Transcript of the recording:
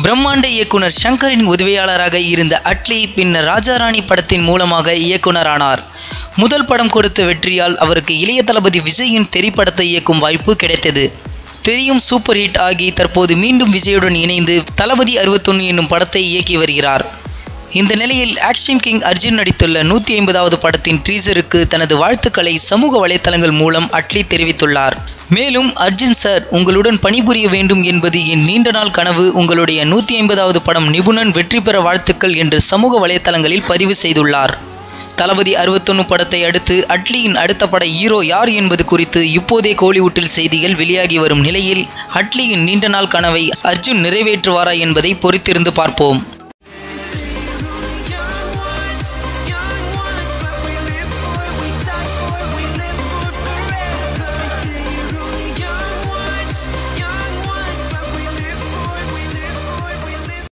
பிரம்மாண்ட இயக்குனர் ஷங்கரின் உதவியாளராக இருந்த அட்லி பின்னர் ராஜாராணி படத்தின் மூலமாக இயக்குனரானார் முதல் படம் கொடுத்த வெற்றியால் அவருக்கு இளைய தளபதி விஜயின் தெறி படத்தை இயக்கும் வாய்ப்பு கிடைத்தது தெரியும் சூப்பர் ஹிட் ஆகி தற்போது மீண்டும் விஜயுடன் இணைந்து தளபதி அறுபத்தொன்று என்னும் படத்தை இயக்கி வருகிறார் இந்த நிலையில் ஆக்ஷன் கிங் அர்ஜுன் நடித்துள்ள நூற்றி ஐம்பதாவது படத்தின் ட்ரீசருக்கு தனது வாழ்த்துக்களை சமூக வலைத்தளங்கள் மூலம் அட்லி தெரிவித்துள்ளார் மேலும் அர்ஜுன் சார் உங்களுடன் பணிபுரிய வேண்டும் என்பது என் நீண்ட நாள் கனவு உங்களுடைய நூற்றி ஐம்பதாவது படம் நிபுணன் வெற்றி பெற வாழ்த்துக்கள் என்று சமூக வலைத்தளங்களில் பதிவு செய்துள்ளார் தளபதி அறுபத்தொன்னு படத்தை அடுத்து அட்லியின் அடுத்த பட ஹீரோ யார் என்பது குறித்து இப்போதே கோலிவுட்டில் செய்திகள் வெளியாகி வரும் நிலையில் அட்லியின் நீண்ட நாள் கனவை அர்ஜுன் நிறைவேற்றுவாரா என்பதை பொறுத்திருந்து பார்ப்போம்